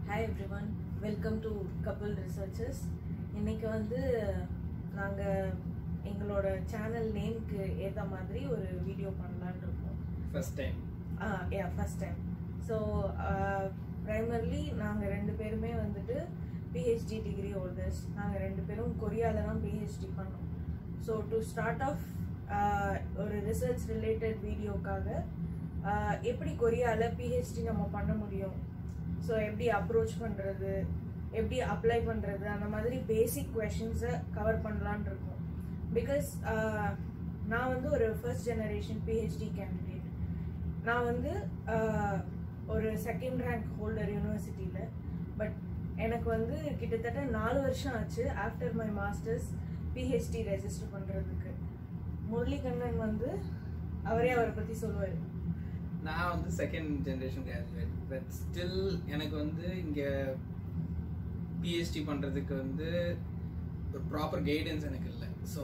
Hi everyone welcome to Kabil researchers இன்னைக்கு வந்து நாங்கள் எங்களோட சேனல் நேம்க்கு ஏற்ற மாதிரி ஒரு வீடியோ பண்ணலான்னு இருக்கோம் first time yeah first time so primarily நாங்கள் ரெண்டு பேருமே வந்துட்டு பிஹெச்டி டிகிரி ஹோல்டர்ஸ் நாங்கள் ரெண்டு பேரும் கொரியாவில் தான் பிஹெச்டி பண்ணோம் ஸோ டு ஸ்டார்ட் ஆஃப் ஒரு ரிசர்ச் ரிலேட்டட் வீடியோக்காக எப்படி கொரியாவில் பிஹெச்டி நம்ம பண்ண முடியும் ஸோ எப்படி அப்ரோச் பண்ணுறது எப்படி அப்ளை பண்ணுறது அந்த மாதிரி பேசிக் கொஷின்ஸை கவர் பண்ணலான் இருக்கோம் பிகாஸ் நான் வந்து ஒரு ஃபர்ஸ்ட் ஜெனரேஷன் பிஹெச்டி கேண்டிடேட் நான் வந்து ஆஹ், ஒரு செகண்ட் ரேங்க் ஹோல்டர் யூனிவர்சிட்டியில் பட் எனக்கு வந்து கிட்டத்தட்ட நாலு வருஷம் ஆச்சு after my masters PhD register பண்ணுறதுக்கு முரளிகண்ணன் வந்து அவரே அவரை பற்றி சொல்லுவார் நான் வந்து second generation graduate but still எனக்கு வந்து இங்கே பிஹெச்டி பண்ணுறதுக்கு வந்து ஒரு ப்ராப்பர் கைடன்ஸ் எனக்கு இல்லை ஸோ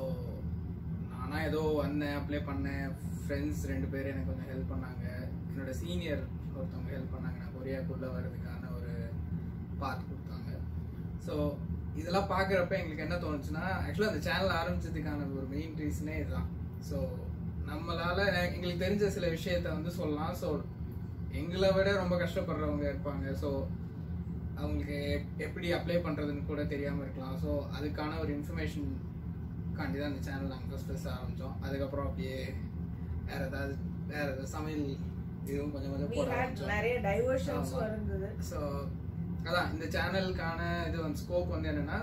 நானா ஏதோ வந்தேன் அப்ளை பண்ணேன் ஃப்ரெண்ட்ஸ் ரெண்டு பேர் எனக்கு கொஞ்சம் ஹெல்ப் பண்ணாங்க என்னோட சீனியர் ஒருத்தவங்க ஹெல்ப் பண்ணாங்க நான் கொரியாக்குள்ளே வர்றதுக்கான ஒரு பாத் கொடுத்தாங்க ஸோ இதெல்லாம் பார்க்குறப்ப எங்களுக்கு என்ன தோணுச்சுன்னா ஆக்சுவலாக அந்த சேனல் ஆரம்பிச்சதுக்கான ஒரு மெயின் ரீசனே இதுதான் ஸோ நம்மளால எங்களுக்கு தெரிஞ்ச சில விஷயத்த வந்து சொல்லலாம் ஸோ எங்களை விட ரொம்ப கஷ்டப்படுறவங்க இருப்பாங்க ஸோ அவங்களுக்கு எப்- எப்படி அப்ளை பண்ணுறதுன்னு கூட தெரியாமல் இருக்கலாம் ஸோ அதுக்கான ஒரு இன்ஃபர்மேஷன் காண்டி தான் இந்த சேனல் நாங்கள் ஃபஸ்ட் ஃபஸ்ட் ஆரம்பித்தோம் அதுக்கப்புறம் அப்படியே வேற ஏதாவது வேற ஏதாவது சமையல் இதுவும் கொஞ்சம் கொஞ்சம் We போட had ஆரம்பிச்சோம் நிறைய டைவர்ஷன்ஸும் ஆமா. இருந்தது ஸோ அதான் இந்த சேனலுக்கான இது வந்து ஸ்கோப் வந்து என்னன்னா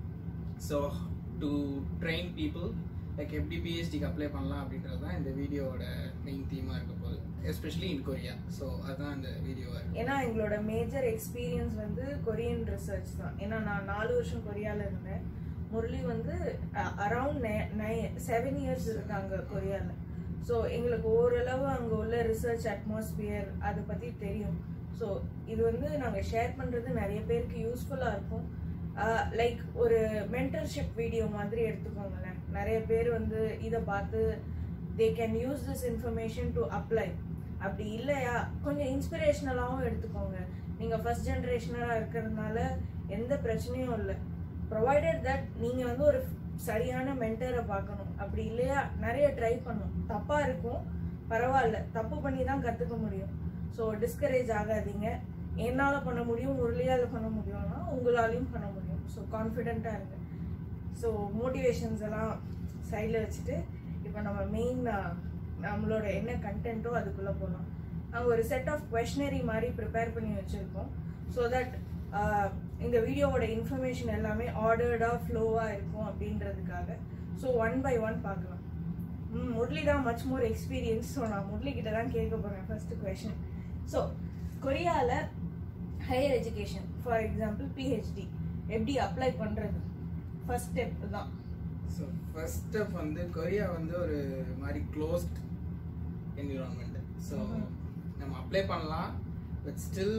so to train people like எப்படி பிஹெச்டிக்கு அப்ளை பண்ணலாம் அப்படின்றது தான் இந்த வீடியோவோட மெயின் தீமாக இருக்க போகுது எஸ்பெஷலி இன் கொரியா ஸோ அதுதான் இந்த வீடியோவாக இருக்கு ஏன்னா எங்களோட மேஜர் எக்ஸ்பீரியன்ஸ் வந்து கொரியன் ரிசர்ச் தான் ஏன்னா நான் நாலு வருஷம் கொரியால இருந்தேன் முரளி வந்து அரவுண்ட் நை செவன் இயர்ஸ் இருக்காங்க கொரியால ஸோ எங்களுக்கு ஓரளவு அங்கே உள்ள ரிசர்ச் அட்மாஸ்பியர் அதை பற்றி தெரியும் ஸோ இது வந்து நாங்கள் ஷேர் பண்ணுறது நிறைய பேருக்கு யூஸ்ஃபுல்லாக இருக்கும் லைக் ஒரு மென்டர்ஷிப் வீடியோ மாதிரி எடுத்துக்கோங்களேன் நிறைய பேர் வந்து இதை பார்த்து they can use this information to apply அப்படி இல்லையா கொஞ்சம் இன்ஸ்பிரேஷனலாகவும் எடுத்துக்கோங்க நீங்கள் ஃபர்ஸ்ட் ஜென்ரேஷனராக இருக்கிறதுனால எந்த பிரச்சனையும் இல்லை ப்ரொவைடட் தட் நீங்கள் வந்து ஒரு சரியான மென்டரை பார்க்கணும் அப்படி இல்லையா நிறைய ட்ரை பண்ணும் தப்பாக இருக்கும் பரவாயில்ல தப்பு பண்ணி தான் கற்றுக்க முடியும் ஸோ டிஸ்கரேஜ் ஆகாதீங்க என்னால் பண்ண முடியும் முரளியால் பண்ண முடியும்னா உங்களாலையும் பண்ண முடியும் ஸோ கான்ஃபிடென்ட்டாக இருங்க ஸோ மோட்டிவேஷன்ஸ் எல்லாம் சைடில் வச்சுட்டு இப்போ நம்ம மெயின் நம்மளோட என்ன கண்டென்ட்டோ அதுக்குள்ளே போகலாம் நாங்கள் ஒரு செட் ஆஃப் கொஷனரி மாதிரி ப்ரிப்பேர் பண்ணி வச்சுருக்கோம் ஸோ தட் இந்த வீடியோவோட இன்ஃபர்மேஷன் எல்லாமே ஆர்டர்டாக ஃப்ளோவாக இருக்கும் அப்படின்றதுக்காக ஸோ ஒன் பை ஒன் பார்க்கலாம் ம் முரளி தான் மச் மோர் எக்ஸ்பீரியன்ஸ் ஸோ நான் முரளி கிட்ட தான் கேட்க போகிறேன் ஃபர்ஸ்ட் கொஷின் ஸோ கொரியாவில் higher education for example PhD எப்படி அப்ளை பண்ணுறது ஃபர்ஸ்ட் ஸ்டெப் தான் ஸோ ஃபர்ஸ்ட் ஸ்டெப் வந்து கொரியா வந்து ஒரு மாதிரி க்ளோஸ்ட் என்விரான்மெண்ட் ஸோ Mhm. நம்ம அப்ளை பண்ணலாம் பட் ஸ்டில்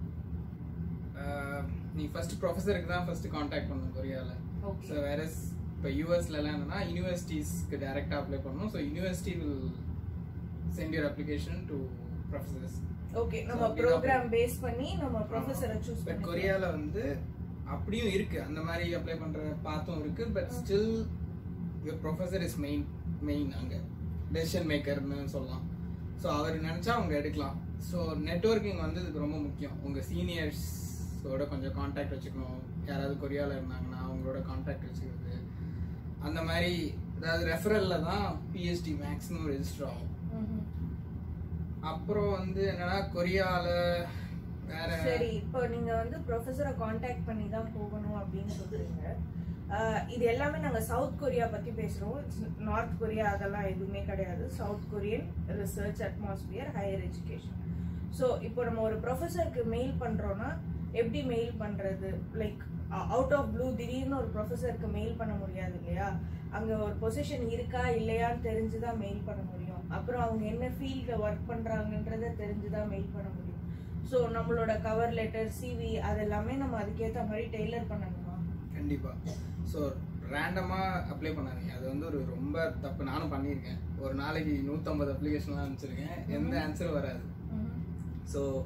நீ ஃபர்ஸ்ட் ப்ரொஃபஸருக்கு தான் ஃபர்ஸ்ட் காண்டாக்ட் பண்ணணும் கொரியாவில் ஸோ ஓகே வேற இப்போ யூஎஸ்லலாம் என்னன்னா யூனிவர்சிட்டிஸ்க்கு டைரெக்டாக அப்ளை பண்ணணும் so university will send your application to professors okay நம்ம So, அப்படிதான் ப்ரோக்ராம் பேஸ் பண்ணி நம்ம ப்ரொஃபஸரை சூஸ் பட் பண்ணி கொரியாவில் வந்து அப்படியும் இருக்கு அந்த மாதிரி அப்ளை பண்ற பாத்தும் இருக்கு but still your professor is main main அங்க டெசிஷன் மேக்கர்னு சொல்லலாம் ஸோ அவர் நினைச்சா அவங்க எடுக்கலாம் ஸோ நெட்வொர்க்கிங் வந்து இதுக்கு ரொம்ப முக்கியம் உங்க சீனியர்ஸோட கொஞ்சம் காண்டாக்ட் வச்சுக்கணும் யாராவது கொரியாவில் இருந்தாங்கன்னா அவங்களோட காண்டாக்ட் வச்சுக்கிறது அந்த மாதிரி அதாவது ரெஃபரல்ல தான் பிஹெச்டி மேக்ஸிமம் ரெஜிஸ்டர் ஆகும் ம்ஹும். அப்புறம் வந்து என்னன்னா கொரியால வேற சரி இப்போ நீங்க வந்து ப்ரொஃபஸரை காண்டாக்ட் பண்ணி தான் போகணும் அப்படின்னு சொல்றீங்க ஆஹ் இது எல்லாமே நாங்க சவுத் கொரியா பத்தி பேசுறோம் நார்த் கொரியா அதெல்லாம் எதுவுமே கிடையாது South Korean research atmosphere higher education so இப்போ நம்ம ஒரு ப்ரொஃபஸருக்கு மெயில் பண்றோம்னா எப்படி மெயில் பண்றது லைக் அவுட் ஆஃப் ப்ளூ திடீர்னு ஒரு ப்ரொஃபஸருக்கு மெயில் பண்ண முடியாது இல்லையா அங்க ஒரு பொசிஷன் இருக்கா இல்லையான்னு தெரிஞ்சுதான் மெயில் பண்ண முடியும் அப்புறம் அவங்க என்ன ஃபீல்ட்ல ஒர்க் பண்றாங்கன்றத தெரிஞ்சுதான் மெயில் பண்ண முடியும் ஸோ நம்மளோட கவர் லெட்டர் சிவி அதெல்லாமே நம்ம அதுக்கேற்ற மாதிரி டெய்லர் பண்ணணுமா கண்டிப்பா ஸோ ரேண்டமா அப்ளை பண்ணாதீங்க அது வந்து ஒரு ரொம்ப தப்பு நானும் பண்ணியிருக்கேன் ஒரு நாளைக்கு நூற்றம்பது அப்ளிகேஷன்லாம் அனுப்பிச்சிருக்கேன் எந்த ஆன்சரும் வராது ஸோ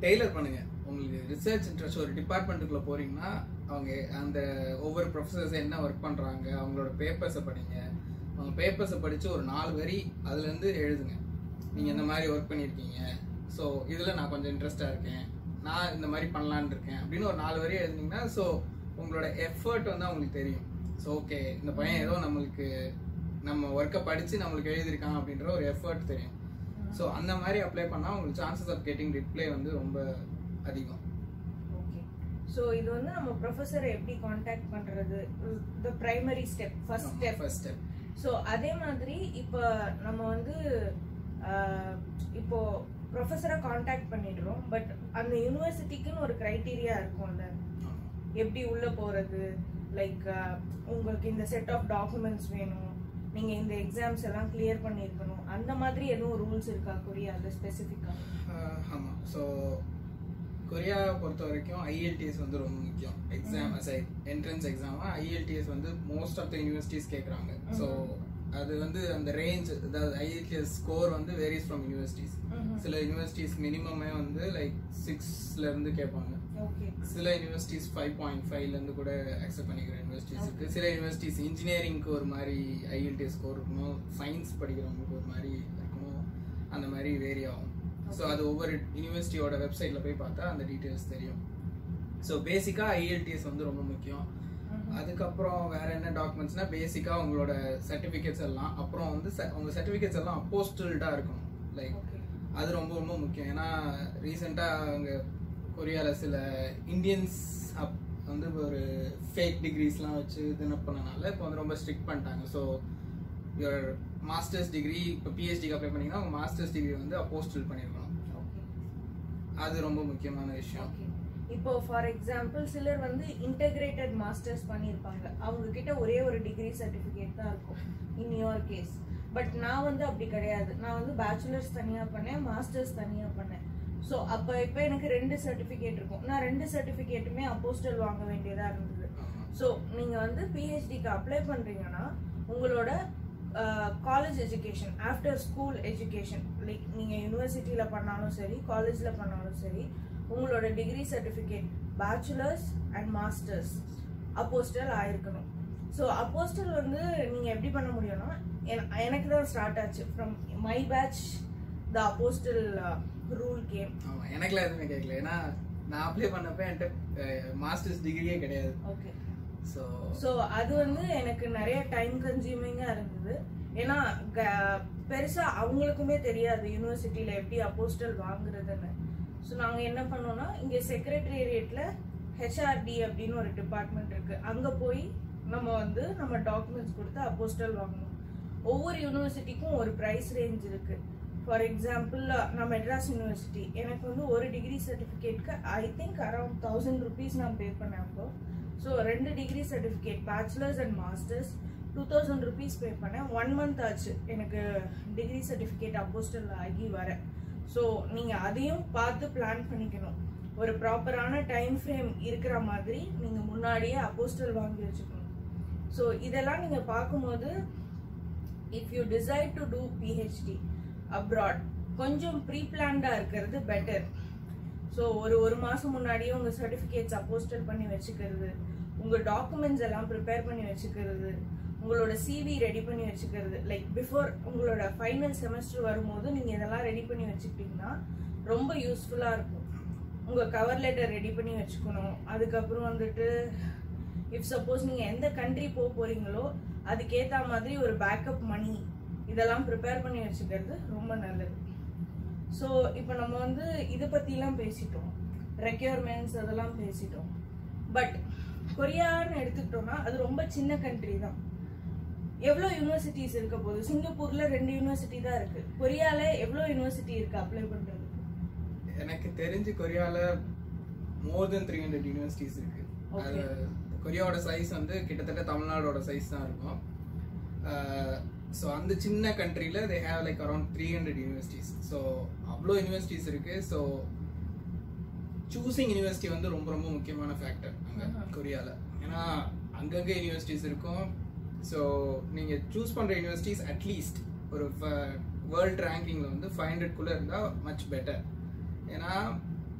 டெய்லர் பண்ணுங்க உங்களுக்கு ரிசர்ச் இன்ட்ரெஸ்ட் ஒரு டிபார்ட்மெண்ட்டுக்குள்ள போறீங்கன்னா அவங்க அந்த ஒவ்வொரு ப்ரொஃபஸர்ஸ் என்ன ஒர்க் பண்றாங்க அவங்களோட பேப்பர்ஸை படிங்க அவங்க பேப்பர்ஸை படிச்சு ஒரு நாலு வரி அதுல இருந்து எழுதுங்க நீங்க இந்த மாதிரி ஒர்க் பண்ணியிருக்கீங்க ஸோ இதுல நான் கொஞ்சம் இன்ட்ரெஸ்டா இருக்கேன் நான் இந்த மாதிரி பண்ணலான்னு இருக்கேன் அப்படின்னு ஒரு நாலு வரி எழுதுனீங்கன்னா ஸோ உங்களோட எஃபர்ட் வந்து அவங்களுக்கு தெரியும் ஸோ ஓகே இந்த பையன் ஏதோ நம்மளுக்கு நம்ம ஒர்க்கை படிச்சு நம்மளுக்கு எழுதியிருக்கான் அப்படின்ற ஒரு எஃபர்ட் தெரியும் ஸோ அந்த மாதிரி அப்ளை பண்ணால் உங்களுக்கு சான்சஸ் ஆஃப் கெட்டிங் ரிப்ளை வந்து ரொம்ப அதிகம் ஓகே ஸோ இது வந்து நம்ம ப்ரொஃபஸரை எப்படி காண்டாக்ட் பண்றது the primary step first step first step so அதே மாதிரி இப்போ நம்ம வந்து ஆஹ், இப்போ ப்ரொஃபஸரை காண்டாக்ட் பண்ணிடுறோம் பட் அந்த யூனிவர்சிட்டிக்குன்னு ஒரு க்ரைட்டீரியா இருக்கும்ல எப்படி உள்ள போறது லைக் உங்களுக்கு இந்த செட் ஆஃப் டாக்குமெண்ட்ஸ் வேணும் நீங்க இந்த எக்ஸாம்ஸ் எல்லாம் கிளியர் பண்ணியிருக்கணும் அந்த மாதிரி எதுவும் ரூல்ஸ் இருக்கா கொரியால ஸ்பெசிஃபிக்கா ஆமாம் ஸோ கொரியாவை பொறுத்த வரைக்கும் ஐஎல்டிஎஸ் வந்து ரொம்ப முக்கியம் எக்ஸாம் என்ட்ரன்ஸ் எக்ஸாமா ஐஎல்டிஎஸ் வந்து மோஸ்ட் ஆஃப் த யூனிவர்சிட்டிஸ் கேட்குறாங்க ஸோ அது வந்து அந்த ரேஞ்ச் அதாவது ஐஎல்டிஎஸ் ஸ்கோர் வந்து வேரிஸ் ஃப்ரம் யூனிவர்சிட்டிஸ் சில யூனிவர்சிட்டிஸ் மினிமமே வந்து லைக் சிக்ஸ்ல இருந்து கேட்பாங்க ஓகே சில யூனிவர்சிட்டிஸ் ஃபைவ் பாயிண்ட் ஃபைவ்ல இருந்து கூட அக்செப்ட் பண்ணிக்கிற யூனிவர்சிட்டிஸ் இருக்கு சில யூனிவர்சிட்டிஸ் இன்ஜினியரிங்க்கு ஒரு மாதிரி ஐஎல்டிஎஸ் ஸ்கோர் இருக்கணும் சயின்ஸ் படிக்கிறவங்களுக்கு ஒரு மாதிரி இருக்கணும் அந்த மாதிரி வேரி ஆகும் ஸோ அது ஒவ்வொரு யூனிவர்சிட்டியோட வெப்சைட்ல போய் பார்த்தா அந்த டீட்டெயில்ஸ் தெரியும் ஸோ பேசிக்கா ஐஎல்டிஎஸ் வந்து ரொம்ப முக்கியம் அதுக்கப்புறம் வேற என்ன டாக்குமெண்ட்ஸ்னா பேசிக்கா உங்களோட சர்டிஃபிகேட்ஸ் எல்லாம் அப்புறம் வந்து ச- உங்க சர்டிஃபிகேட்ஸ் எல்லாம் அப்போஸ்டல்டா இருக்கணும் லைக் ஓகே அது ரொம்ப ரொம்ப முக்கியம் ஏன்னா ரீசெண்டாக அங்கே கொரியாவில் சில இந்தியன்ஸ் அப் வந்து ஒரு ஃபேக் டிகிரிஸ்லாம் வச்சு இது பண்ணனால இப்போ வந்து ரொம்ப ஸ்ட்ரிக்ட் பண்ணிட்டாங்க ஸோ யுவர் மாஸ்டர்ஸ் டிகிரி இப்போ பிஹெச்டிக்கு அப்ளை பண்ணீங்கன்னா உங்கள் மாஸ்டர்ஸ் டிகிரி வந்து அப்போஸ்டல் பண்ணியிருக்கணும் ஓகே அது ரொம்ப முக்கியமான விஷயம் ஓகே இப்போ ஃபார் எக்ஸாம்பிள் சிலர் வந்து இன்டகிரேட்டட் மாஸ்டர்ஸ் பண்ணியிருப்பாங்க அவங்க கிட்ட ஒரே ஒரு டிகிரி சர்டிஃபிகேட் தான் இருக்கும் இன் யுவர் கேஸ் பட் நான் வந்து அப்படி கிடையாது நான் வந்து பேச்சுலர்ஸ் தனியாக பண்ணேன் மாஸ்டர்ஸ் தனியாக பண்ணேன் ஸோ அப்போ இப்போ எனக்கு ரெண்டு சர்டிஃபிகேட் இருக்கும் நான் ரெண்டு சர்டிஃபிகேட்டுமே அப்போஸ்டல் வாங்க வேண்டியதாக இருந்தது ஸோ நீங்கள் வந்து பிஹெச்டிக்கு அப்ளை பண்ணுறீங்கன்னா உங்களோட college education after school education like நீங்கள் யூனிவர்சிட்டியில் பண்ணாலும் சரி காலேஜில் பண்ணாலும் சரி உங்களோட degree certificate bachelors and masters apostille ஆயிருக்கணும் ஸோ அப்போஸ்டல் வந்து நீங்கள் எப்படி பண்ண முடியும்னா என- எனக்கு தான் ஸ்டார்ட் ஆச்சு from my batch the apostille rule came ஆமாம் எனக்குலாம் எதுவுமே கேட்கல ஏன்னா நான் அப்ளை பண்ணப்ப என்கிட்ட மாஸ்டர்ஸ் டிகிரியே கிடையாது ஓகே ஸோ ஸோ அது வந்து எனக்கு நிறைய டைம் கன்சியூமிங்காக இருந்தது ஏன்னா க- பெருசா அவங்களுக்குமே தெரியாது யூனிவர்சிட்டியில எப்படி அப்போஸ்டல் வாங்குறதுன்னு ஸோ நாங்கள் என்ன பண்ணோம்னா இங்கே செக்ரட்டேரியட்ல ஹெச்ஆர்டி அப்படின்னு ஒரு டிபார்ட்மெண்ட் இருக்கு அங்கே போய் நம்ம வந்து நம்ம டாக்குமெண்ட்ஸ் கொடுத்து அப்போஸ்டல் வாங்கணும் ஒவ்வொரு யூனிவர்சிட்டிக்கும் ஒரு ப்ரைஸ் ரேஞ்ச் இருக்கு ஃபார் எக்ஸாம்பிள் நான் மெட்ராஸ் யூனிவர்சிட்டி எனக்கு வந்து ஒரு டிகிரி சர்டிஃபிகேட்க்கு I think around thousand rupees நான் பே பண்ணேன் அப்போ ஸோ ரெண்டு degree certificate bachelors and masters two thousand rupees pay பண்ணேன் ஒன் மந்த் ஆச்சு எனக்கு டிகிரி சர்டிஃபிகேட் அப்போஸ்டல் ஆகி வர ஸோ நீங்கள் அதையும் பார்த்து பிளான் பண்ணிக்கணும் ஒரு ப்ராப்பரான டைம் ஃப்ரேம் இருக்கிற மாதிரி நீங்கள் முன்னாடியே அப்போஸ்டல் வாங்கி வச்சுக்கணும் ஸோ இதெல்லாம் நீங்கள் பார்க்கும்போது if you decide to do PhD abroad கொஞ்சம் ப்ரீ பிளான்டாக இருக்கிறது பெட்டர் ஸோ ஒரு ஒரு மாதம் முன்னாடியே உங்கள் சர்டிஃபிகேட்ஸ் அப்போஸ்டல் பண்ணி வச்சுக்கிறது உங்கள் டாக்குமெண்ட்ஸ் எல்லாம் ப்ரிப்பேர் பண்ணி வச்சுக்கிறது உங்களோட சிவி ரெடி பண்ணி வச்சுக்கிறது லைக் பிஃபோர் உங்களோட ஃபைனல் செமஸ்டர் வரும்போது நீங்கள் இதெல்லாம் ரெடி பண்ணி வச்சுக்கிட்டிங்கன்னா ரொம்ப யூஸ்ஃபுல்லாக இருக்கும் உங்கள் கவர் லெட்டர் ரெடி பண்ணி வச்சுக்கணும் அதுக்கப்புறம் வந்துட்டு இஃப் சப்போஸ் நீங்கள் எந்த கண்ட்ரி போக போகிறீங்களோ அதுக்கேற்ற மாதிரி ஒரு பேக்கப் மணி இதெல்லாம் ப்ரிப்பேர் பண்ணி வச்சுக்கிறது ரொம்ப நல்லது ஸோ இப்போ நம்ம வந்து இதை பற்றிலாம் பேசிட்டோம் ரெக்யர்மெண்ட்ஸ் அதெல்லாம் பேசிட்டோம் பட் கொரியான்னு எடுத்துக்கிட்டோம்னா அது ரொம்ப சின்ன கண்ட்ரி தான் எவ்வளோ யூனிவர்சிட்டிஸ் இருக்க போகுது சிங்கப்பூர்ல ரெண்டு யூனிவர்சிட்டி தான் இருக்கு கொரியால எவ்வளோ யூனிவர்சிட்டி இருக்கு அப்ளை பண்றது எனக்கு தெரிஞ்சு கொரியால more than three hundred universities இருக்கு Okay. அது கொரியாவோட சைஸ் வந்து கிட்டத்தட்ட தமிழ்நாடோட சைஸ் தான் இருக்கும் ஸோ அந்த சின்ன கண்ட்ரியில் they have like around three hundred universities so அவ்வளோ யூனிவர்சிட்டிஸ் இருக்கு ஸோ சூசிங் யூனிவர்சிட்டி வந்து ரொம்ப ரொம்ப முக்கியமான ஃபேக்டர் அங்கே Uh-huh. கொரியாவில் ஏன்னா அங்கங்கே யூனிவர்சிட்டிஸ் இருக்கும் ஸோ நீங்கள் சூஸ் பண்ணுற யூனிவர்சிட்டிஸ் அட்லீஸ்ட் ஒரு வேர்ல்ட் ரேங்கிங்கில் வந்து ஃபைவ் ஹண்ட்ரட்குள்ளே இருந்தால் மச் பெட்டர் ஏன்னா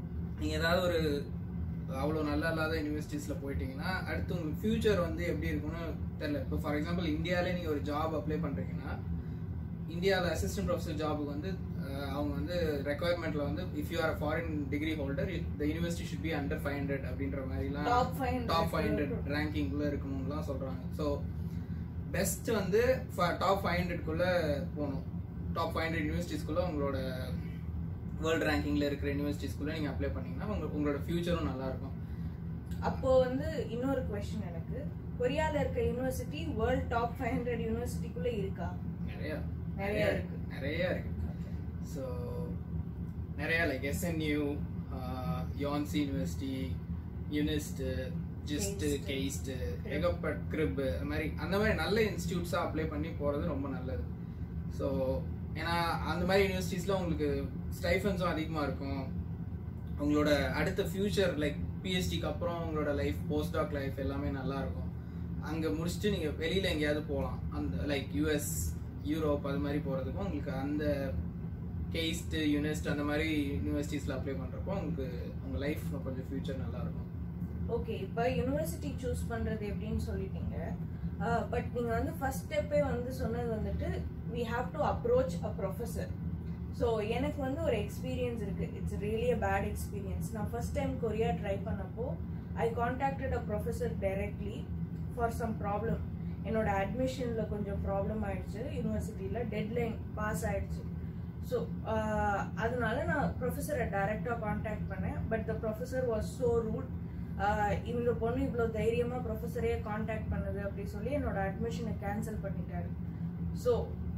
நீங்கள் ஏதாவது ஒரு அவ்வளோ நல்லா இல்லாத யூனிவர்சிட்டிஸில் போயிட்டீங்கன்னா அடுத்து உங்களுக்கு ஃப்யூச்சர் வந்து எப்படி இருக்கும்னு தெரியல இப்போ ஃபார் எக்ஸாம்பிள் இந்தியாவிலே நீங்கள் ஒரு ஜாப் அப்ளை பண்ணுறீங்கன்னா இந்தியாவில் அசிஸ்டன்ட் ப்ரொஃபஸர் ஜாபுக்கு வந்து அஹ், அவங்க வந்து ரெக்குவயர்மெண்ட்டில் வந்து if you are foreign degree holder the university should be under five hundred அப்படின்ற மாதிரிலாம் top five top five hundred ரேங்கிங்குள்ளே இருக்கணும்லாம் சொல்கிறாங்க ஸோ பெஸ்ட் வந்து டாப் ஃபைவ் ஹண்ட்ரட்குள்ளே போகணும் டாப் ஃபைவ் ஹண்ட்ரட் யூனிவர்சிட்டிஸ்குள்ளே உங்களோட வேர்ல்டு ரேங்கிங்கில் இருக்கிற யூனிவர்சிட்டிஸ்குள்ளே நீங்கள் அப்ளை பண்ணீங்கன்னா உங்க உங்களோட ஃப்யூச்சரும் நல்லாயிருக்கும் அப்போ வந்து இன்னொரு கொஸ்டின் எனக்கு கொரியால இருக்க university world top five hundred யூனிவர்சிட்டிக்குள்ள இருக்கா நிறையா நிறைய இருக்கு. நிறைய இருக்கு ஸோ நிறைய like SNU Yonsei university UNIST GIST Keist. KAIST எகப்பட் கிரிப் அந்த மாதிரி அந்த மாதிரி நல்ல இன்ஸ்டியூட்ஸாக அப்ளை பண்ணி போகிறது ரொம்ப நல்லது ஸோ ஏன்னா அந்த மாதிரி யூனிவர்சிட்டிஸில் உங்களுக்கு ஸ்டைஃபன்ஸும் அதிகமாக இருக்கும் உங்களோட அடுத்த ஃபியூச்சர் லைக் பிஹெச்டிக்கு அப்புறம் உங்களோட லைஃப் போஸ்ட் டாக் லைஃப் எல்லாமே நல்லா இருக்கும் அங்கே முடிச்சுட்டு நீங்கள் வெளியில் எங்கேயாவது போகலாம் அந்த லைக் யூஎஸ் யூரோப் அது மாதிரி போகிறதுக்கும் உங்களுக்கு அந்த கெய்ஸ்ட் யூனிஸ்ட் அந்த மாதிரி யூனிவர்சிட்டிஸில் அப்ளை பண்ணுறப்போ உங்களுக்கு உங்கள் லைஃப் கொஞ்சம் ஃபியூச்சர் நல்லா இருக்கும் ஓகே இப்போ யூனிவர்சிட்டி சூஸ் பண்றது எப்படின்னு சொல்லிட்டீங்க பட் நீங்க வந்து ஃபர்ஸ்ட் ஸ்டெப்பே வந்து சொன்னது வந்துட்டு we have to approach a professor so எனக்கு வந்து ஒரு எக்ஸ்பீரியன்ஸ் இருக்கு it's really a bad experience நான் ஃபர்ஸ்ட் டைம் கொரியா ட்ரை பண்ணப்போ I contacted a professor directly for some problem என்னோட அட்மிஷனில் கொஞ்சம் ப்ராப்ளம் ஆயிடுச்சு யூனிவர்சிட்டியில் டெட்லைன் பாஸ் ஆயிடுச்சு ஸோ அதனால நான் ப்ரொஃபஸரை டைரெக்டாக காண்டாக்ட் பண்ணேன் but the professor was so rude இந்த பொண்ணு இவ்வளோ தைரியமாக ப்ரொஃபஸரே காண்டாக்ட் பண்ணுது அப்படி சொல்லி என்னோட அட்மிஷனை கேன்சல் பண்ணிட்டாரு ஸோ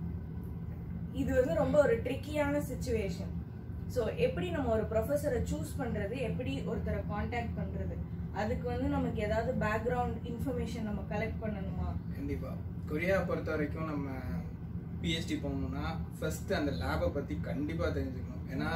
இது வந்து ரொம்ப ஒரு ட்ரிக்கியான சுச்சுவேஷன் ஸோ எப்படி நம்ம ஒரு ப்ரொஃபஸரை சூஸ் பண்ணுறது எப்படி ஒருத்தரை காண்டாக்ட் பண்ணுறது அதுக்கு வந்து நமக்கு ஏதாவது பேக்ரவுண்ட் இன்ஃபர்மேஷன் நம்ம கலெக்ட் பண்ணணுமா கண்டிப்பாக கொரியா பொறுத்த வரைக்கும் நம்ம பிஹெச்டி போகணும்னா ஃபர்ஸ்ட் அந்த லேபை பற்றி கண்டிப்பாக தெரிஞ்சுக்கணும் ஏன்னா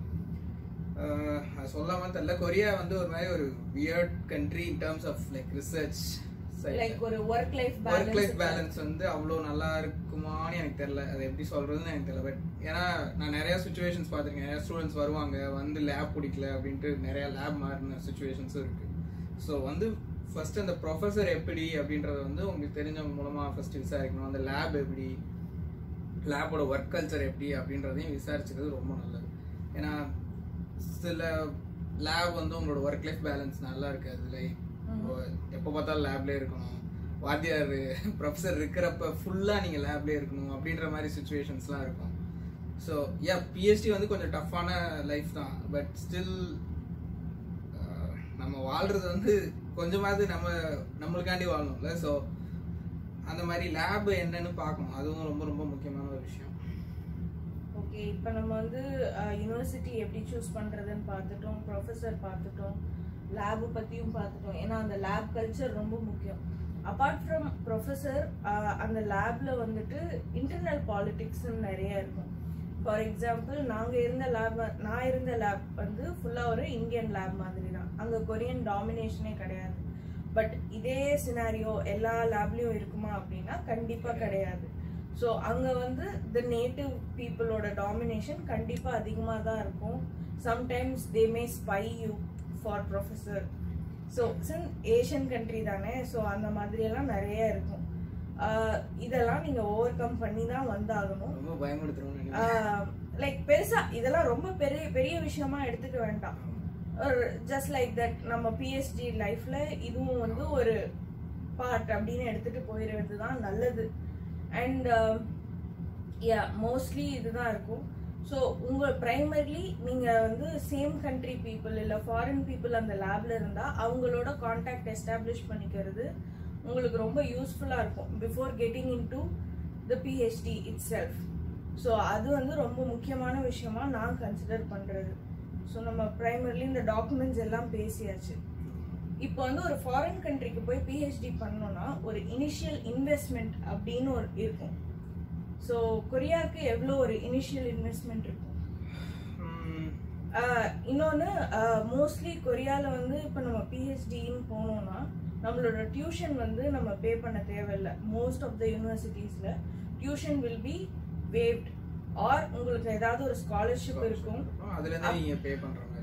ஆஹ், அது சொல்லாம தெரியல கொரியா வந்து ஒரு மாதிரி ஒரு weird country in terms of like research like ஒரு work life work life balance balance வந்து அவ்வளோ நல்லா இருக்குமான்னு எனக்கு தெரியல அது எப்படி சொல்றதுன்னு எனக்கு தெரியல பட் ஏன்னா நான் நிறைய சுச்சுவேஷன்ஸ் பார்த்துருக்கேன் நிறைய ஸ்டூடெண்ட்ஸ் வருவாங்க வந்து லேப் பிடிக்கல அப்படின்ட்டு நிறைய லேப் மாறின சுச்சுவேஷன்ஸும் இருக்கு ஸோ வந்து ஃபர்ஸ்ட் அந்த ப்ரொஃபஸர் எப்படி அப்படின்றத வந்து உங்களுக்கு தெரிஞ்சவங்க மூலமா ஃபர்ஸ்ட் விசாரிக்கணும் அந்த லேப் எப்படி லேபோட ஒர்க் கல்ச்சர் எப்படி அப்படின்றதையும் விசாரிச்சுக்கிறது ரொம்ப நல்லது ஏன்னா சில லேப் வந்து உங்களோட ஒர்க் லைஃப் பேலன்ஸ் நல்லா இருக்காது லைக் எப்போ பார்த்தாலும் லேப்லேயே இருக்கணும் வாத்தியார் ப்ரொஃபஸர் இருக்கிறப்ப ஃபுல்லாக நீங்கள் லேப்லேயே இருக்கணும் அப்படின்ற மாதிரி சுச்சுவேஷன்ஸ்லாம் இருக்கும் ஸோ யா பிஹெச்டி வந்து கொஞ்சம் டஃப்பான லைஃப் தான் பட் ஸ்டில் நம்ம வாழ்றது வந்து கொஞ்சமாவது நம்ம நம்மளுக்காண்டி வாழணும்ல ஸோ அந்த மாதிரி லேப் என்னன்னு பார்க்கணும் அதுவும் ரொம்ப ரொம்ப முக்கியமான ஒரு விஷயம் ஓகே இப்போ நம்ம வந்து யூனிவர்சிட்டி எப்படி சூஸ் பண்ணுறதுன்னு பார்த்துட்டோம் ப்ரொஃபஸர் பார்த்துட்டோம் லேபு பற்றியும் பார்த்துட்டோம் ஏன்னா அந்த லேப் கல்ச்சர் ரொம்ப முக்கியம் அப்பார்ட் ஃப்ரம் ப்ரொஃபஸர் அந்த லேபில் வந்துட்டு இன்டர்னல் பாலிடிக்ஸ்னு நிறைய இருக்கும் ஃபார் எக்ஸாம்பிள் நாங்கள் இருந்த லேப் நான் இருந்த லேப் வந்து ஃபுல்லாக ஒரு இந்தியன் லேப் மாதிரி தான் அங்கே கொரியன் டாமினேஷனே கிடையாது பட் இதே சினாரியோ எல்லா லேப்லேயும் இருக்குமா அப்படின்னா கண்டிப்பாக கிடையாது ஸோ அங்கே வந்து த நேட்டிவ் பீப்புளோட டாமினேஷன் கண்டிப்பாக அதிகமாக தான் இருக்கும் sometimes they may spy you for professor so since Asian country தானே ஸோ அந்த மாதிரியெல்லாம் நிறைய இருக்கும் ஆஹ் இதெல்லாம் நீங்கள் ஓவர் கம் பண்ணி தான் வந்தாகணும் ரொம்ப பயமுடுத்துறோம்னு நினைக்கிறேன் லைக் பெருசா இதெல்லாம் ரொம்ப பெரிய பெரிய விஷயமா எடுத்துக்க வேண்டாம் ஜஸ்ட் லைக் தட் நம்ம பிஎஸ்டி லைஃப்ல இதுவும் வந்து ஒரு பார்ட் அப்படின்னு எடுத்துட்டு போயிடுறது தான் நல்லது அண்ட் யா மோஸ்ட்லி இதுதான் இருக்கும் ஸோ உங்கள் ப்ரைமர்லி நீங்கள் வந்து சேம் கண்ட்ரி பீப்புள் இல்லை ஃபாரின் பீப்புள் அந்த லேப்ல இருந்தால் அவங்களோட காண்டாக்ட் எஸ்டாப்ளிஷ் பண்ணிக்கிறது உங்களுக்கு ரொம்ப யூஸ்ஃபுல்லாக இருக்கும் before getting into the PhD itself so அது வந்து ரொம்ப முக்கியமான விஷயமா நான் கன்சிடர் பண்ணுறது ஸோ நம்ம ப்ரைமர்லி இந்த டாக்குமெண்ட்ஸ் எல்லாம் பேசியாச்சு இப்போ வந்து ஒரு ஃபாரின் கண்ட்ரிக்கு போய் பிஹெச்டி பண்ணோம்னா ஒரு இனிஷியல் இன்வெஸ்ட்மெண்ட் அப்படின்னு ஒரு இருக்கும் ஸோ கொரியாவுக்கு எவ்வளோ ஒரு இனிஷியல் இன்வெஸ்ட்மெண்ட் இருக்கும் உம், இன்னொன்று மோஸ்ட்லி கொரியாவில் வந்து இப்போ நம்ம பிஹெச்டின்னு போனோம்னா நம்மளோட டியூஷன் வந்து நம்ம பே பண்ண தேவையில்லை மோஸ்ட் ஆஃப் த யூனிவர்சிட்டிஸில் tuition will be waived or உங்களுக்கு ஏதாவது ஒரு ஸ்காலர்ஷிப் இருக்கும் அதுல இருந்து நீங்க பே பண்ற மாதிரி இருக்கும்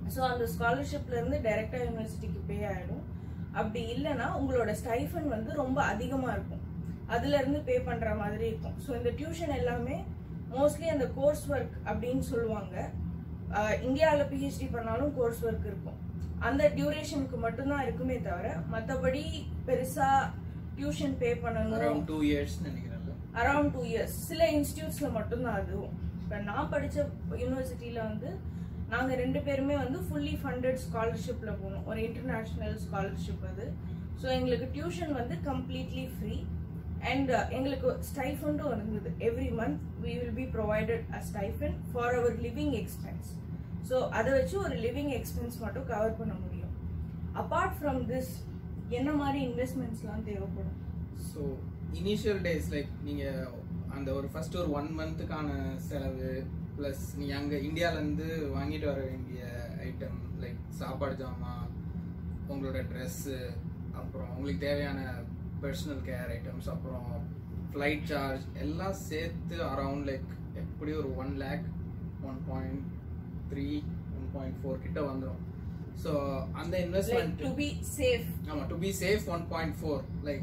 ஸோ அந்த ஸ்காலர்ஷிப்ல இருந்து டைரக்டா யூனிவர்சிட்டிக்கு பே ஆயிடும் அப்படி இல்லைன்னா உங்களோட ஸ்டைஃபன் வந்து ரொம்ப அதிகமா இருக்கும் அதுல இருந்து பே பண்ற மாதிரி இருக்கும் ஸோ இந்த டியூஷன் எல்லாமே மோஸ்ட்லி அந்த கோர்ஸ் ஒர்க் அப்படின்னு சொல்லுவாங்க இந்தியாவில் பிஹெச்டி பண்ணாலும் கோர்ஸ் ஒர்க் இருக்கும் அந்த டியூரேஷனுக்கு மட்டும்தான் இருக்குமே தவிர மற்றபடி பெருசா டியூஷன் பே பண்ணணும் அரௌண்ட் டூ இயர்ஸ் நினைக்கிறேன் அரௌண்ட் டூ இயர்ஸ் சில இன்ஸ்டியூட்ஸ்ல மட்டும்தான் அதுவும் இப்போ நான் படிச்ச யூனிவர்சிட்டியில வந்து நாங்க ரெண்டு பேருமே வந்து ஃபுல்லி ஃபண்டட் ஸ்காலர்ஷிப்ல போனோம் ஒரு இன்டர்நேஷனல் ஸ்காலர்ஷிப் அது ஸோ எங்களுக்கு டியூஷன் வந்து கம்ப்ளீட்லி ஃப்ரீ அண்ட் எங்களுக்கு ஸ்டைஃபண்டும் இருந்தது every month we will be provided a stipend for our living expense so அதை வச்சு ஒரு லிவிங் எக்ஸ்பென்ஸ் மட்டும் கவர் பண்ண முடியும் அப்பார்ட் ஃப்ரம் திஸ் என்ன மாதிரி இன்வெஸ்ட்மெண்ட்ஸ்லாம் தேவைப்படும் ஸோ இனிஷியல் டேஸ் லைக் நீங்கள் அந்த ஒரு ஃபர்ஸ்ட் ஒரு ஒன் மந்த்துக்கான செலவு ப்ளஸ் நீங்கள் அங்கே இந்தியாவிலேருந்து வாங்கிட்டு வர வேண்டிய ஐட்டம் லைக் சாப்பாடு ஜாமான் உங்களோட ட்ரெஸ்ஸு அப்புறம் உங்களுக்கு தேவையான பர்சனல் கேர் ஐட்டம்ஸ் அப்புறம் ஃப்ளைட் சார்ஜ் எல்லாம் சேர்த்து அரவுண்ட் லைக் எப்படி ஒரு one lakh one point three one point four கிட்ட வந்துடும் ஸோ அந்த like investment to be safe ஆமா to be safe one point four like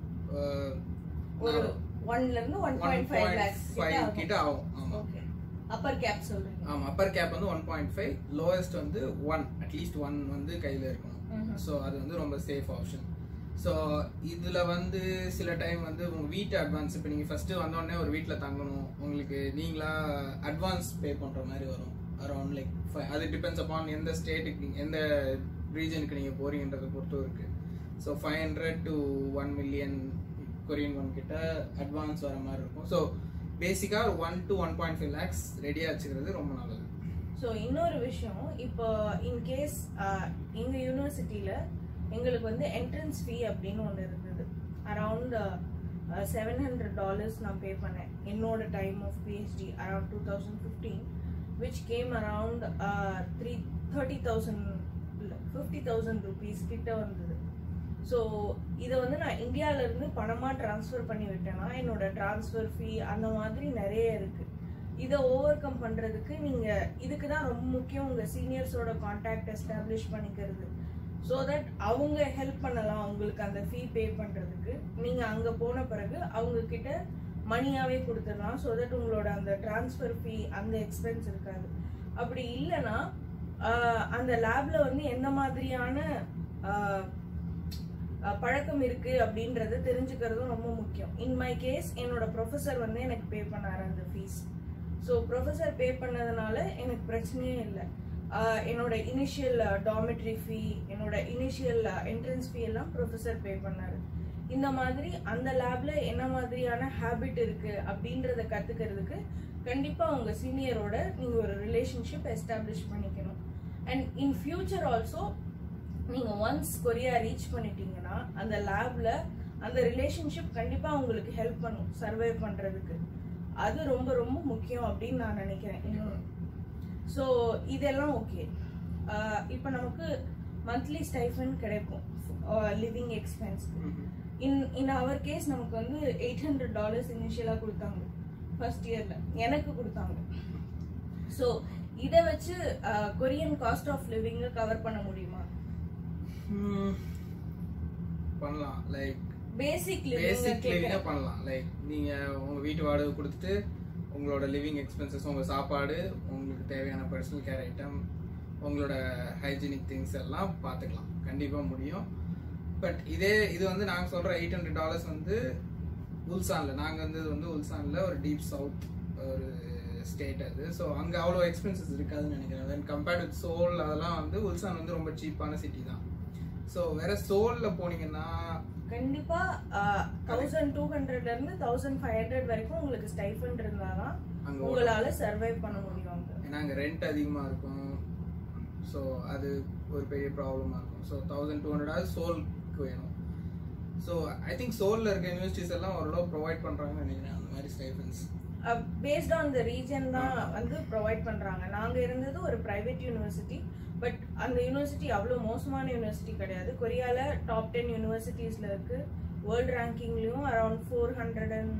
ஒரு ஒன்ல இருந்து ஒன் பாயிண்ட் ஃபைவ் லேக்ஸ் கிட்ட ஆகும் ஆமா ஓகே அப்பர் கேப் சொல்றீங்க ஆமா அப்பர் கேப் வந்து ஒன் பாயிண்ட் ஃபைவ் லோவஸ்ட் வந்து ஒன் அட்லீஸ்ட் ஒன் வந்து கையில இருக்கணும் ம்ஹும். ஸோ அது வந்து ரொம்ப சேஃப் ஆப்ஷன் ஸோ இதுல வந்து சில டைம் வந்து உங்க வீட்டு அட்வான்ஸ் இப்போ நீங்க ஃபர்ஸ்ட் வந்தோடனே ஒரு வீட்டில் தங்கணும் உங்களுக்கு நீங்களா அட்வான்ஸ் பே பண்ற மாதிரி வரும் அரௌண்ட் லைக் அது டிபெண்ட்ஸ் அப்பான் எந்த ஸ்டேட்டுக்கு எந்த ரீஜனுக்கு நீங்க போறீங்கன்றதை பொறுத்தும் இருக்கு so five hundred to one million Korean won கிட்ட அட்வான்ஸ் வர மாதிரி இருக்கும் ஸோ பேசிக்காக one to one point five lakhs ரெடியாக வச்சுக்கிறது ரொம்ப நல்லது ஸோ இன்னொரு விஷயம் இப்போ இன்கேஸ் எங்க யூனிவர்சிட்டியில எங்களுக்கு வந்து என்ட்ரன்ஸ் ஃபீ அப்படின்னு ஒன்று இருந்தது அரவுண்ட் செவன் ஹண்ட்ரட் டாலர்ஸ் நான் பே பண்ணேன் என்னோட time of PhD around two thousand fifteen which came around three thirty thousand fifty thousand rupees கிட்ட வந்தது ஸோ இதை வந்து நான் இந்தியால இருந்து பணமா ட்ரான்ஸ்ஃபர் பண்ணி விட்டேன்னா என்னோட ட்ரான்ஸ்ஃபர் ஃபீ அந்த மாதிரி நிறைய இருக்கு இதை ஓவர் கம் பண்றதுக்கு நீங்க இதுக்கு தான் ரொம்ப முக்கியம் உங்க சீனியர்ஸோட கான்டாக்ட் எஸ்டாப்ளிஷ் பண்ணிக்கிறது ஸோ தட் அவங்க ஹெல்ப் பண்ணலாம் உங்களுக்கு அந்த ஃபீ பே பண்றதுக்கு நீங்க அங்க போன பிறகு அவங்க கிட்ட மணியாவே கொடுத்துடலாம் ஸோ தட் உங்களோட அந்த ட்ரான்ஸ்ஃபர் ஃபீ அந்த எக்ஸ்பென்ஸ் இருக்காது அப்படி இல்லைன்னா ஆஹ், அந்த லேப்ல வந்து எந்த மாதிரியான ஆஹ், அஹ் பழக்கம் இருக்கு அப்படின்றத தெரிஞ்சுக்கிறதும் ரொம்ப முக்கியம் இன் மை கேஸ் என்னோட ப்ரொஃபஸர் வந்து எனக்கு பே பண்ணாரு அந்த ஃபீஸ் ஸோ ப்ரொஃபஸர் பே பண்ணதுனால எனக்கு பிரச்சனையே இல்லை என்னோட இனிஷியல் டாமெட்ரி ஃபீ என்னோட இனிஷியல் என்ட்ரன்ஸ் ஃபீ எல்லாம் ப்ரொஃபஸர் பே பண்ணாரு இந்த மாதிரி அந்த லேப்ல என்ன மாதிரியான ஹேபிட் இருக்கு அப்படின்றத கத்துக்கிறதுக்கு கண்டிப்பா உங்க சீனியரோட நீங்க ஒரு ரிலேஷன்ஷிப் எஸ்டாப்ளிஷ் பண்ணிக்கணும் அண்ட் இன் ஃபியூச்சர் ஆல்சோ நீங்க ஒன்ஸ் கொரியா ரீச் பண்ணிட்டீங்கன்னா அந்த லேப்ல அந்த ரிலேஷன்ஷிப் கண்டிப்பா உங்களுக்கு ஹெல்ப் பண்ணும் சர்வை பண்றதுக்கு அது ரொம்ப ரொம்ப முக்கியம் அப்படின்னு நான் நினைக்கிறேன் இன்னொன்று ஸோ இதெல்லாம் ஓகே இப்போ நமக்கு மந்த்லி ஸ்டைஃபன் கிடைக்கும் லிவிங் எக்ஸ்பென்ஸ்க்கு இன் இன் அவர் கேஸ் நமக்கு வந்து எயிட் ஹண்ட்ரட் டாலர்ஸ் இனிஷியலாக கொடுத்தாங்க ஃபர்ஸ்ட் இயர்ல எனக்கு கொடுத்தாங்க ஸோ இதை வச்சு கொரியன் காஸ்ட் ஆஃப் லிவிங்கை கவர் பண்ண முடியுமா Hmm. பண்ணலாம் லைக் பேசிக் பேசிக் லிவிங்காக லிவிங் பண்ணலாம் லைக் நீங்கள் உங்கள் வீட்டு வாடகை கொடுத்துட்டு உங்களோட லிவிங் எக்ஸ்பென்சஸ் உங்கள் சாப்பாடு உங்களுக்கு தேவையான பர்சனல் கேர் ஐட்டம் உங்களோட ஹைஜீனிக் திங்ஸ் எல்லாம் பார்த்துக்கலாம் கண்டிப்பாக முடியும் பட் இதே இது வந்து நாங்கள் சொல்கிற எயிட் ஹண்ட்ரட் டாலர்ஸ் வந்து உல்சானில் நாங்கள் வந்து வந்து உல்சானில் ஒரு டீப் சவுத் ஒரு ஸ்டேட் அது ஸோ அங்கே அவ்வளோ எக்ஸ்பென்சஸ் இருக்காதுன்னு நினைக்கிறேன் தென் கம்பேர்ட் வித் சோல் அதெல்லாம் வந்து உல்சான் வந்து ரொம்ப சீப்பான சிட்டி தான் ஸோ வேற சோலில் போனீங்கன்னா கண்டிப்பா தௌசண்ட் டூ ஹண்ட்ரட்ல இருந்து தௌசண்ட் ஃபைவ் ஹண்ட்ரட் வரைக்கும் உங்களுக்கு ஸ்டைஃபண்ட் இருந்தாதான் அங்கே உங்களால சர்வைவ் பண்ண முடியும் அங்க ஏன்னா அங்கே ரெண்ட் அதிகமாக இருக்கும் ஸோ அது ஒரு பெரிய ப்ராப்ளமாக இருக்கும் ஸோ தௌசண்ட் டூ ஹண்ட்ரடாவது சோலுக்கு வேணும் ஸோ ஐ திங்க் சோலில் இருக்க யூனிவர்சிட்டிஸ் எல்லாம் ஓரளவு ப்ரொவைட் பண்ணுறாங்கன்னு நினைக்கிறேன் அந்த மாதிரி stipends based on the region தான் வந்து ப்ரொவைட் பண்றாங்க நாங்க இருந்தது ஒரு பிரைவேட் யூனிவர்சிட்டி பட் அந்த யூனிவர்சிட்டி அவ்வளோ மோசமான யூனிவர்சிட்டி கிடையாது கொரியால டாப் டென் யூனிவர்சிட்டிஸ்ல இருக்கு வேர்ல்ட் ரேங்கிங்லயும் அரௌண்ட் ஃபோர் ஹண்ட்ரட் அண்ட்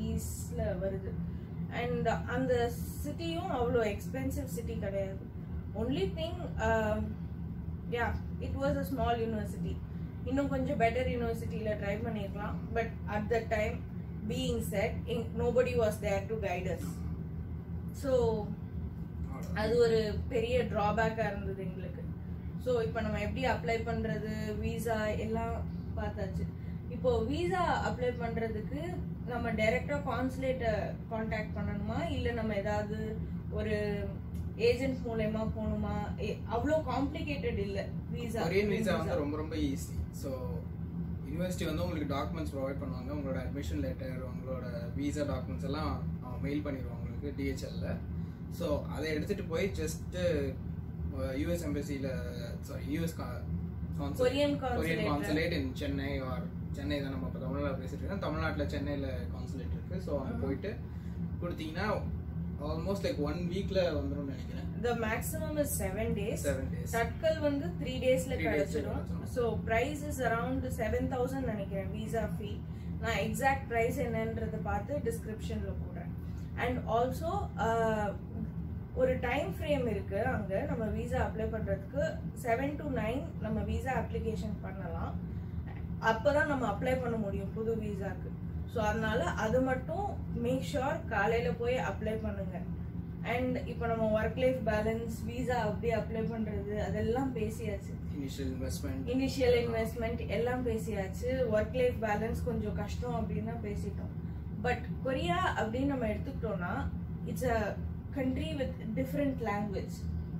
எயிட்டிஸ்ல வருது அண்ட் அந்த சிட்டியும் அவ்வளோ எக்ஸ்பென்சிவ் சிட்டி கிடையாது only thing yeah it was a small university இன்னும் கொஞ்சம் பெட்டர் யூனிவர்சிட்டியில் ட்ரை பண்ணியிருக்கலாம் but at the time being set nobody was there to guide us so அது ஒரு பெரிய ட்ராபேக்காக இருந்தது எங்களுக்கு ஸோ இப்போ நம்ம எப்படி அப்ளை பண்ணுறது வீசா எல்லாம் பார்த்தாச்சு இப்போ வீசா அப்ளை பண்ணுறதுக்கு நம்ம டைரெக்டாக கான்சுலேட்டை காண்டாக்ட் பண்ணணுமா இல்லை நம்ம ஏதாவது ஒரு ஏஜென்ட் மூலயமா போகணுமா எ- அவ்வளோ காம்ப்ளிகேட்டட் இல்லை வீசா கொரியன் விசா வந்து ரொம்ப ரொம்ப ஈஸி ஸோ யூனிவர்சிட்டி வந்து உங்களுக்கு டாக்குமெண்ட்ஸ் ப்ரொவைட் பண்ணுவாங்க உங்களோட அட்மிஷன் லெட்டர் உங்களோட விசா டாக்குமெண்ட்ஸ் எல்லாம் மெயில் பண்ணிடுவாங்க உங்களுக்கு டிஹெச்எல்ல ஸோ அதை எடுத்துட்டு போய் just US embassy sorry US Korean Korean consulate. Consulate in Chennai or Chennai தான் நம்ம இப்போ தமிழ்நாடு பேசிட்டு இருக்கோம் தமிழ்நாட்டில் சென்னையில் கான்சுலேட் இருக்கு ஸோ அங்கே Mhm. போயிட்டு கொடுத்தீங்கன்னா ஆல்மோஸ்ட் லைக் ஒன் வீக்ல வந்துடும் நினைக்கிறேன் the maximum is seven days seven days tatkal வந்து த்ரீ டேஸ்ல Three days ல கிடைச்சிடும் கிடைச்சிடும். So price is around seven thousand நினைக்கிறேன் விசா ஃபீ நான் எக்ஸாக்ட் ப்ரைஸ் என்னன்றதை பார்த்து டிஸ்கிரிப்ஷன்ல போடுறேன் அண்ட் ஆல்சோ ஒரு டைம் ஃப்ரேம் இருக்கு அங்க நம்ம விசா அப்ளை பண்றதுக்கு செவன் டு நைன் நம்ம விசா அப்ளிகேஷன் பண்ணலாம் அப்பதான் நம்ம அப்ளை பண்ண முடியும் புது விசாக்கு ஸோ அதனால அது மட்டும் மேக் ஷுர் காலையில போய் அப்ளை பண்ணுங்க அண்ட் இப்போ நம்ம ஒர்க் லைஃப் பேலன்ஸ் விசா அப்படி அப்ளை பண்றது அதெல்லாம் பேசியாச்சு இனிஷியல் இன்வெஸ்ட்மெண்ட் இனிஷியல் இன்வெஸ்ட்மெண்ட் எல்லாம் பேசியாச்சு ஒர்க் லைஃப் பேலன்ஸ் கொஞ்சம் கஷ்டம் அப்படின்னு தான் பேசிட்டோம் பட் கொரியா அப்படின்னு நம்ம எடுத்துக்கிட்டோம்னா it's a country with different language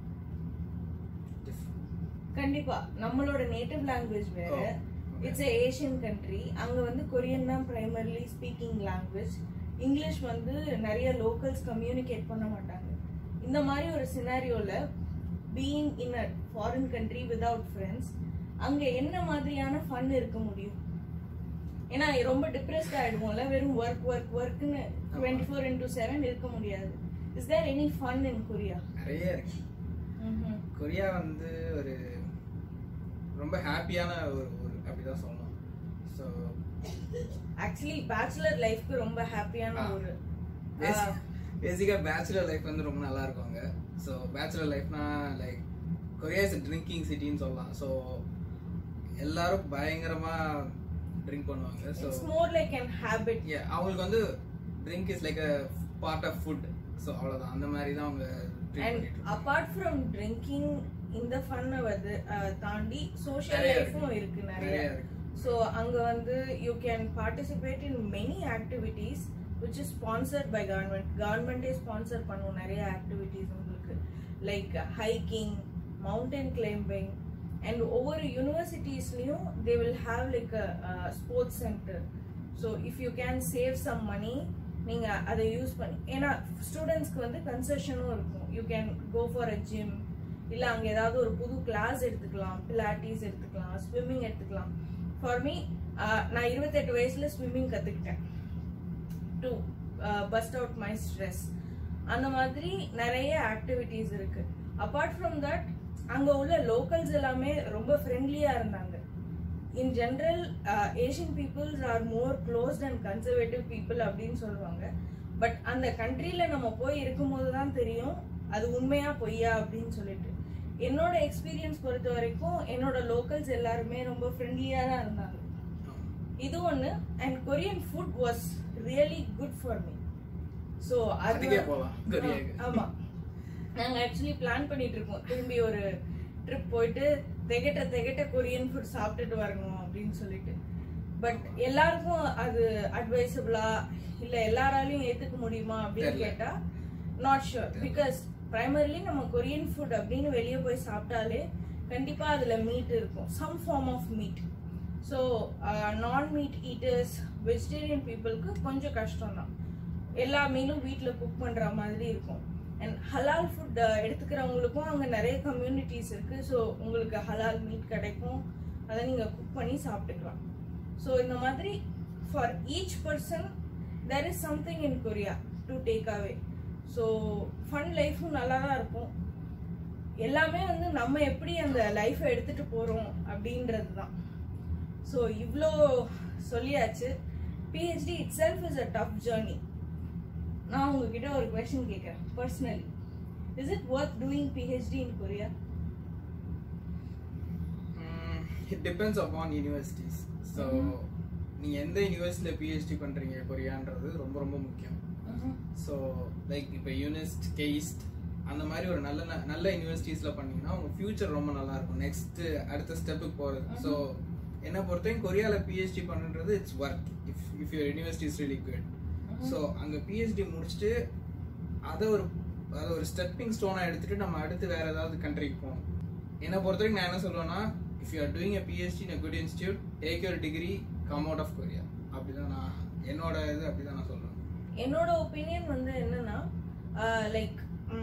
கண்டிப்பா நம்மளோட நேட்டிவ் லாங்குவேஜ் வேற Oh, okay. It's a Asian country அங்க வந்து கொரியன் தான் பிரைமர்லி ஸ்பீக்கிங் லாங்குவேஜ் இங்கிலீஷ் வந்து நிறைய லோக்கல்ஸ் கம்யூனிகேட் பண்ண மாட்டாங்க இந்த மாதிரி ஒரு சினாரியோல being in a foreign country without friends அங்க என்ன மாதிரியான ஃபன் இருக்க முடியும் ஏன்னா ரொம்ப டிப்ரெஸ்ட் ஆயிடுவோம்ல வெறும் ஒர்க் ஒர்க் ஒர்க்னு டுவெண்ட்டி ஃபோர் இன்டூ செவன் இருக்க முடியாது is there any fun in Korea நிறைய இருக்கு கொரியா வந்து ஒரு ரொம்ப ஹாப்பியான ஒரு ஒரு அப்படிதான் சொல்லணும் ஸோ ஆக்சுவலி பேச்சுலர் லைஃப்க்கு ரொம்ப ஹாப்பியான ஆ. ஒரு பேசிக்காக பேச்சுலர் லைஃப் வந்து ரொம்ப நல்லா இருக்குங்க ஸோ பேச்சுலர் லைஃப்னா லைக் கொரியா இஸ் ட்ரிங்கிங் சிட்டின்னு சொல்லலாம் ஸோ எல்லாரும் பயங்கரமா ட்ரிங்க் பண்ணுவாங்க so it's more like an habit அவங்களுக்கு வந்து drink is like a part of food so அவ்வளோதான் அந்த மாதிரி தான் அவங்க ட்ரீட் அண்ட் பண்ணிட்டு இருக்காங்க. அபார்ட் ஃப்ரம் ட்ரிங்கிங் இந்த ஃபன்னை வந்து அஹ், தாண்டி சோஷியல் நிறைய லைஃபும் இருக்கு நிறைய நிறைய இருக்கு ஸோ அங்க வந்து you can participate in many activities which is sponsored by government கவர்மெண்டே ஸ்பான்சர் பண்ணும் நிறைய ஆக்டிவிட்டீஸ் உங்களுக்கு like hiking mountain climbing and ஒவ்வொரு யூனிவர்சிட்டிஸ்லையும் they will have like a sports centre so if you can save some money நீங்க அதை use பண்ணி ஏன்னா ஸ்டூடெண்ட்ஸ்க்கு வந்து கன்செஷனும் இருக்கும் you can go for a gym இல்லை அங்கே ஏதாவது ஒரு புது கிளாஸ் எடுத்துக்கலாம் பிலாட்டிஸ் எடுத்துக்கலாம் ஸ்விம்மிங் எடுத்துக்கலாம் ஃபார் மீ நான் இருபத்தெட்டு வயசுல ஸ்விம்மிங் கற்றுக்கிட்டேன் to burst out my stress அந்த மாதிரி நிறைய ஆக்டிவிட்டீஸ் இருக்கு அப்பார்ட் ஃப்ரம் தட் அங்கே உள்ள லோக்கல்ஸ் எல்லாமே ரொம்ப ஃப்ரெண்ட்லியாக இருந்தாங்க in general Asian peoples are more closed and conservative people அப்படின்னு சொல்லுவாங்க பட் அந்த கண்ட்ரியில் நம்ம போய் இருக்கும்போது தான் தெரியும் அது உண்மையா பொய்யா அப்படின்னு சொல்லிட்டு என்னோட எக்ஸ்பீரியன்ஸ் பொறுத்த வரைக்கும் என்னோட லோக்கல்ஸ் எல்லாருமே ரொம்ப ஃப்ரெண்ட்லியாக தான் இருந்தாங்க இது ஒன்று and Korean food was really good for me so அதுக்கே போகலாம் கொரியாவுக்கு ஆமா நாங்க ஆக்சுவலி பிளான் பண்ணிட்டு இருக்கோம் திரும்பி ஒரு ட்ரிப் போயிட்டு திகட்ட திகட்ட கொரியன் ஃபுட் சாப்பிட்டுட்டு வரணும் அப்படின்னு சொல்லிட்டு பட் எல்லாருக்கும் அது அட்வைசபிளா இல்ல எல்லாராலையும் ஏத்துக்க முடியுமா அப்படின்னு தெரியல. கேட்டா நாட் ஷுர் பிகாஸ் பிரைமர்லி நம்ம கொரியன் ஃபுட் அப்படின்னு வெளியே போய் சாப்பிட்டாலே கண்டிப்பா அதுல மீட் இருக்கும் some form of meat so non meat eaters vegetarian பீப்புளுக்கு கொஞ்சம் கஷ்டம் தான் எல்லா மீனும் வீட்டில் குக் பண்ணுற மாதிரி இருக்கும் அண்ட் ஹலால் ஃபுட் எடுத்துக்கிறவங்களுக்கும் அங்கே நிறைய கம்யூனிட்டிஸ் இருக்குது ஸோ உங்களுக்கு ஹலால் மீட் கிடைக்கும் அதை நீங்கள் குக் பண்ணி சாப்பிட்டுக்கலாம் ஸோ இந்த மாதிரி for each person there is something in Korea to take away so fun லைஃப்பும் நல்லா தான் இருக்கும் எல்லாமே வந்து நம்ம எப்படி அந்த லைஃப்பை எடுத்துகிட்டு போகிறோம் அப்படின்றது தான் ஸோ இவ்வளோ சொல்லியாச்சு PhD itself is a tough journey நான் உங்ககிட்ட ஒரு கொஸ்டின் கேட்குறேன் personally is it worth doing PhD in Korea it depends upon universities so நீங்க எந்த யூனிவர்சிட்டியில் பிஹெச்டி பண்றீங்க கொரியான்றது ரொம்ப ரொம்ப முக்கியம் ஸோ லைக் இப்போ யூனிஸ்ட் கெய்ஸ்ட் அந்த மாதிரி ஒரு நல்ல ந- நல்ல யூனிவர்சிட்டிஸில் பண்ணீங்கன்னா உங்க ஃபியூச்சர் ரொம்ப நல்லா இருக்கும் நெக்ஸ்ட் அடுத்த ஸ்டெப்புக்கு போகிறது ஸோ என்னை பொறுத்தவரைக்கும் கொரியாவில் பிஹெச்டி பண்ணுன்றது it's work if if your university is really good so அங்கே பிஹெச்டி முடிச்சுட்டு அதை ஒரு அதை ஒரு ஸ்டெப்பிங் ஸ்டோனாக எடுத்துட்டு நம்ம அடுத்து வேற ஏதாவது கண்ட்ரிக்கு போகணும் என்னை பொறுத்த வரைக்கும் நான் என்ன சொல்லுவேன்னா if you are doing a PhD in good institute take your degree come out of Korea அப்படிதான் நான் என்னோட இது அப்படிதான் நான் சொல்லுவேன் என்னோட ஒப்பீனியன் வந்து என்னன்னா லைக்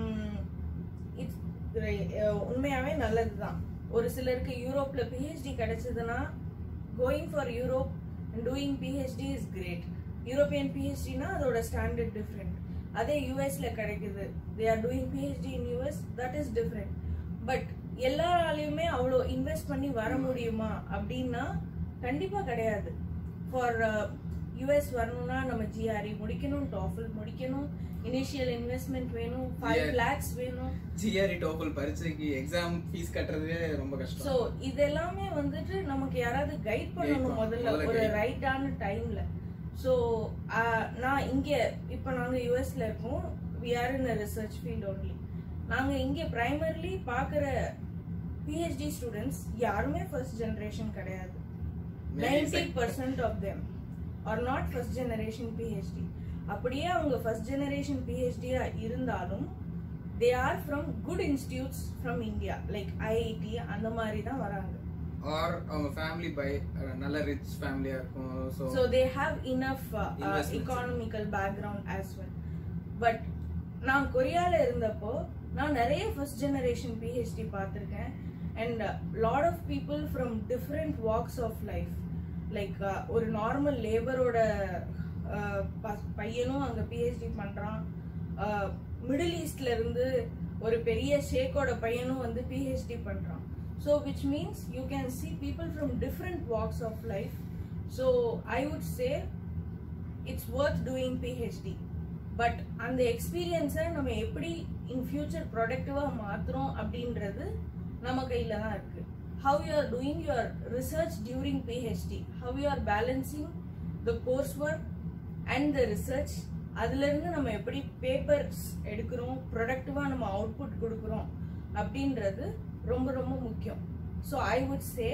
இட்ஸ் உண்மையாவே நல்லதுதான் ஒரு சிலருக்கு யூரோப்ல பிஹெச்டி கிடைச்சதுன்னா going for Europe and doing PhD is great European பிஹெச்டினா அதோட ஸ்டாண்டர்ட் டிஃப்ரெண்ட் அதே யூஎஸ்ல கிடைக்குது they are doing PhD in US that is different but எல்லாராலையுமே அவ்வளோ இன்வெஸ்ட் பண்ணி வர முடியுமா அப்படின்னா கண்டிப்பா கிடையாது ஃபார் யூஎஸ் வரணும்னா நம்ம ஜிஆர்இ முடிக்கணும் டாஃபில் முடிக்கணும் இனிஷியல் இன்வெஸ்ட்மெண்ட் வேணும் ஃபைவ் Yeah. லேக்ஸ் வேணும் ஜிஆர்இ டோஃபல் பரீட்சைக்கு எக்ஸாம் ஃபீஸ் கட்டுறதே ரொம்ப ஸோ கஷ்டம் இதெல்லாமே வந்துட்டு நமக்கு யாராவது கைட் பண்ணணும் பண்ணணும். முதல்ல முதல்ல ஒரு guide. ரைட்டான டைம்ல ஸோ நான் இங்க இப்போ நாங்க யூஎஸ்ல இருக்கோம் we are in research field only நாங்க இங்க பிரைமர்லி பார்க்குற பிஹெச்டி ஸ்டூடெண்ட்ஸ் யாருமே ஃபர்ஸ்ட் ஜெனரேஷன் கிடையாது ninety percent of them are not first generation PhD அப்படியே அவங்க ஃபர்ஸ்ட் ஜெனரேஷன் பிஹெச்டியா இருந்தாலும் they are from good institutes from India like IIT அந்த மாதிரி தான் வராங்க ஆர் அவங்க ஃபேமிலி பை நல்ல ரிச் ஃபேமிலியா இருக்கும் so so they have enough Investments. Economical background as well but நான் கொரியால இருந்தப்போ நான் நிறைய ஃபர்ஸ்ட் ஜெனரேஷன் பிஹெச்டி பார்த்துருக்கேன் and lot of people from different walks of life like ஒரு நார்மல் லேபரோட பையனும் அங்கே பிஹெச்டி பண்ணுறான் மிடில் ஈஸ்ட்ல இருந்து ஒரு பெரிய ஷேக்கோட பையனும் வந்து பிஹெச்டி பண்ணுறான் so which means you can see people from different walks of life so i would say it's worth doing phd but அந்த எக்ஸ்பீரியன்ஸை நம்ம எப்படி இன் ஃபியூச்சர் ப்ரொடக்டிவாக மாற்றுறோம் அப்படின்றது நம்ம கையில் தான் இருக்கு how you are doing your research during PhD how you are balancing the course work and the research அதுலேருந்து நம்ம எப்படி பேப்பர்ஸ் எடுக்கிறோம் ப்ரொடக்டிவாக நம்ம அவுட்புட் கொடுக்குறோம் அப்படின்றது ரொம்ப ரொம்ப முக்கியம் ஸோ ஐ வுட் சே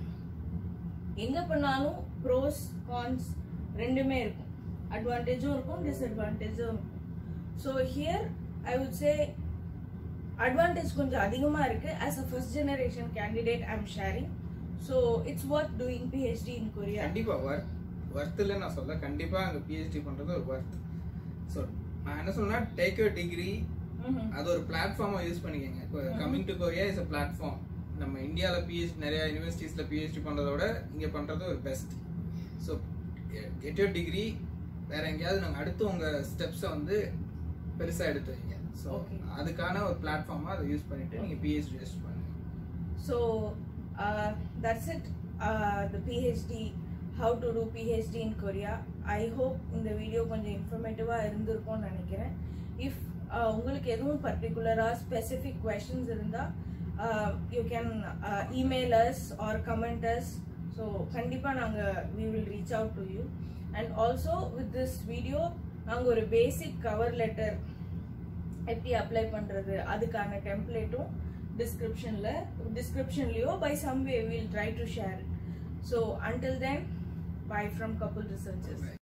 எங்க பண்ணாலும் ப்ரோஸ் கான்ஸ் ரெண்டுமே இருக்கும் அட்வான்டேஜும் இருக்கும் டிஸ்அட்வான்டேஜும் இருக்கும் so here I would say advantage கொஞ்சம் அதிகமா இருக்கு as a first generation candidate I am sharing so it's worth doing PhD in Korea கண்டிப்பா ஒர்த் ஒர்த் இல்ல நான் சொல்ல கண்டிப்பா அங்க பிஹெச்டி பண்றது ஒரு ஒர்த் ஸோ நான் என்ன சொல்றேன்னா டேக் யூர் டிகிரி அது ஒரு பிளாட்ஃபார்மா யூஸ் பண்ணிக்கங்க coming to Korea is a platform நம்ம இந்தியாவில் பிஹெச்டி நிறைய யூனிவர்சிட்டிஸ்ல பிஹெச்டி பண்றதை விட இங்க பண்றது ஒரு best so get your degree வேற எங்கேயாவது நாங்கள் அடுத்து உங்க ஸ்டெப்ஸை வந்து பெருசா எடுத்து வைங்க ஸோ Okay. அதுக்கான ஒரு பிளாட்ஃபார்மா அதை யூஸ் பண்ணிட்டு நீங்க பிஹெச்டி ரெஜிஸ்டர் பண்ணுங்க So uh, that's it. Uh, the PhD, how to do PhD in Korea. I hope இந்த வீடியோ கொஞ்சம் இன்ஃபர்மேட்டிவாக இருந்திருக்கும்னு நினைக்கிறேன் இஃப் உங்களுக்கு எதுவும் பர்டிகுலராக ஸ்பெசிஃபிக் கொஷின்ஸ் இருந்தால் you can email us or comment us so கண்டிப்பாக நாங்கள் we will reach out to you and also with this video நாங்கள் ஒரு பேசிக் கவர் லெட்டர் எப்படி அப்ளை பண்றது அதுக்கான டெம்ப்ளேட்டும் டிஸ்கிரிப்ஷன்ல டிஸ்கிரிப்ஷன்லயோ by some way will try to share so until then bye from couple researches